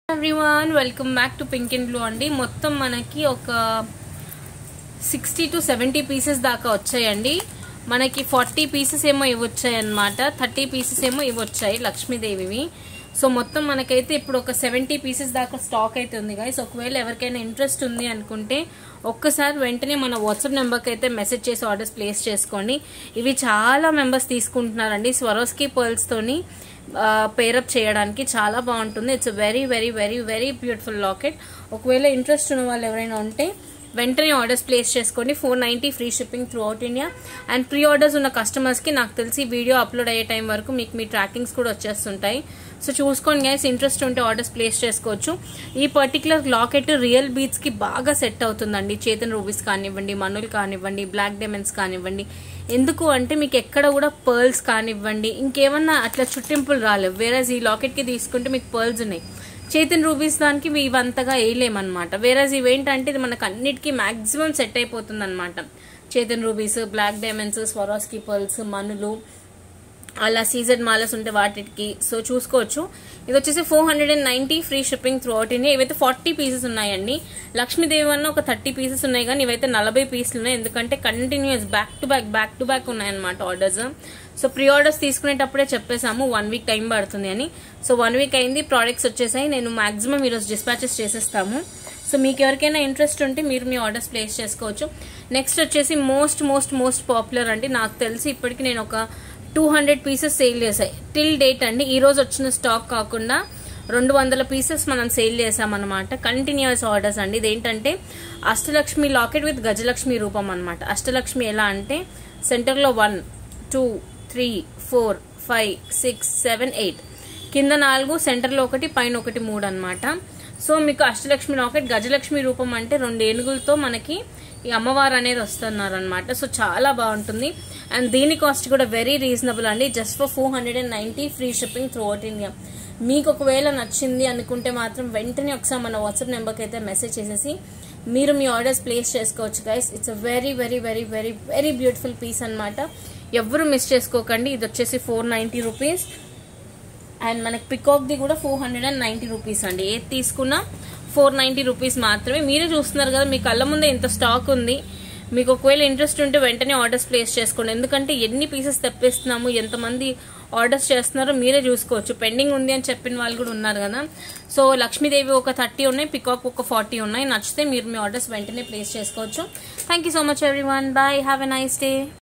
everyone welcome back to pink and blue అండి మొత్తం మనకి ఒక సిక్స్టీ టు సెవెంటీ పీసెస్ దాకా వచ్చాయండి మనకి ఫార్టీ పీసెస్ ఏమో ఇవి వచ్చాయి అనమాట థర్టీ పీసెస్ ఏమో ఇవి వచ్చాయి లక్ష్మీదేవివి సో మొత్తం మనకైతే ఇప్పుడు ఒక సెవెంటీ పీసెస్ దాకా స్టాక్ అయితే ఉంది గైస్ ఒకవేళ ఎవరికైనా ఇంట్రెస్ట్ ఉంది అనుకుంటే ఒక్కసారి వెంటనే మన వాట్సాప్ నెంబర్కి అయితే మెసేజ్ చేసి ఆర్డర్స్ ప్లేస్ చేసుకోండి ఇవి చాలా మెంబర్స్ తీసుకుంటున్నారండి స్వరోస్కి పర్ల్స్ తోని పేరప్ చేయడానికి చాలా బాగుంటుంది it's very very very very beautiful locket ఒకవేళ ఇంట్రెస్ట్ ఉన్న వాళ్ళు ఎవరైనా ఉంటే వెంటనే ఆర్డర్స్ ప్లేస్ చేసుకోండి four ninety free shipping throughout India and pre orders ఉన్న కస్టమర్స్కి నాకు తెలిసి వీడియో అప్లోడ్ అయ్యే టైం వరకు మీకు మీ ట్రాకింగ్స్ కూడా వచ్చేస్తుంటాయి సో చూసుకోండి గైస్ ఇంట్రెస్ట్ ఉంటే ఆర్డర్స్ ప్లేస్ చేసుకోవచ్చు ఈ పర్టికులర్ లాకెట్ రియల్ బీట్స్కి బాగా సెట్ అవుతుందండి చేతన్ రూబీస్ కానివ్వండి మనులు కానివ్వండి బ్లాక్ డైమండ్స్ కానివ్వండి ఎందుకు అంటే మీకు ఎక్కడ కూడా పర్ల్స్ కానివ్వండి ఇంకేమన్నా అట్లా చుట్టింపులు రాలేవు వేరే ఈ లాకెట్కి తీసుకుంటే మీకు పర్ల్స్ ఉన్నాయి చేతన్ రూబీస్ దానికి ఇవంతగా వేయలేమన్నమాట వేరే ఇవేంటంటే ఇది మనకు అన్నిటికీ మాక్సిమం సెట్ అయిపోతుంది అనమాట చేతన్ rubies black diamonds Swarovski pearls మనులు అలా సీజన్ మాలస్ ఉంటే వాటికి సో చూసుకోవచ్చు ఇది వచ్చేసి four hundred and ninety free shipping throughout India ఇవైతే ఫార్టీ పీసెస్ ఉన్నాయండి లక్ష్మీదేవి అన్న ఒక థర్టీ పీసెస్ ఉన్నాయి కానీ ఇవైతే నలభై పీసులు ఉన్నాయి ఎందుకంటే continuous back to back back to back ఉన్నాయన్నమాట ఆర్డర్స్ సో ప్రీ ఆర్డర్స్ తీసుకునేటప్పుడే చెప్పేసాము వన్ వీక్ టైం పడుతుంది అని సో వన్ వీక్ అయింది ప్రోడక్ట్స్ వచ్చేసాయి నేను మాక్సిమం ఈరోజు డిస్పాచెస్ చేసేస్తాము సో మీకు ఎవరికైనా ఇంట్రెస్ట్ ఉంటే మీరు మీ ఆర్డర్స్ ప్లేస్ చేసుకోవచ్చు నెక్స్ట్ వచ్చేసి మోస్ట్ మోస్ట్ మోస్ట్ పాపులర్ అండి నాకు తెలిసి ఇప్పటికి నేను ఒక టూ హండ్రెడ్ పీసెస్ సేల్ చేసాయి టిల్ డేట్ అండి ఈ రోజు వచ్చిన స్టాక్ కాకుండా రెండు వందల పీసెస్ మనం సేల్ చేసామన్నమాట కంటిన్యూస్ ఆర్డర్స్ అండి ఇదేంటంటే అష్టలక్ష్మి లాకెట్ విత్ గజలక్ష్మి రూపం అనమాట అష్టలక్ష్మి ఎలా అంటే సెంటర్లో one two three four five six seven eight కింద నాలుగు సెంటర్లో ఒకటి పైన ఒకటి మూడు అనమాట సో మీకు అష్టలక్ష్మి లాకెట్ గజలక్ష్మి రూపం అంటే రెండు ఏనుగులతో మనకి ఈ అమ్మవారు అనేది వస్తున్నారు అనమాట సో చాలా బాగుంటుంది అండ్ దీని కాస్ట్ కూడా వెరీ రీజనబుల్ అండి just for four hundred and ninety free shipping throughout India మీకు ఒకవేళ నచ్చింది అనుకుంటే మాత్రం వెంటనే ఒకసారి మన వాట్సాప్ నెంబర్కి అయితే మెసేజ్ చేసేసి మీరు మీ ఆర్డర్స్ ప్లేస్ చేసుకోవచ్చు guys it's a very very very very very beautiful piece అనమాట ఎవరు మిస్ చేసుకోకండి ఇది వచ్చేసి ఫోర్ నైంటీ రూపీస్ అండ్ మనకి పికాక్ది కూడా four hundred and ninety rupees అండి ఏది తీసుకున్నా ఫోర్ నైంటీ రూపీస్ మాత్రమే మీరే చూస్తున్నారు కదా మీ కళ్ళ ముందే ఇంత స్టాక్ ఉంది మీకు ఒకవేళ ఇంట్రెస్ట్ ఉంటే వెంటనే ఆర్డర్స్ ప్లేస్ చేసుకోండి ఎందుకంటే ఎన్ని పీసెస్ తెప్పిస్తున్నాము ఎంతమంది ఆర్డర్స్ చేస్తున్నారో మీరే చూసుకోవచ్చు పెండింగ్ ఉంది అని చెప్పిన వాళ్ళు కూడా ఉన్నారు కదా సో లక్ష్మీదేవి ఒక థర్టీ ఉన్నాయి పికాక్ ఒక ఫార్టీ ఉన్నాయి నచ్చితే మీరు మీ ఆర్డర్స్ వెంటనే ప్లేస్ చేసుకోవచ్చు thank so much everyone bye have a nice day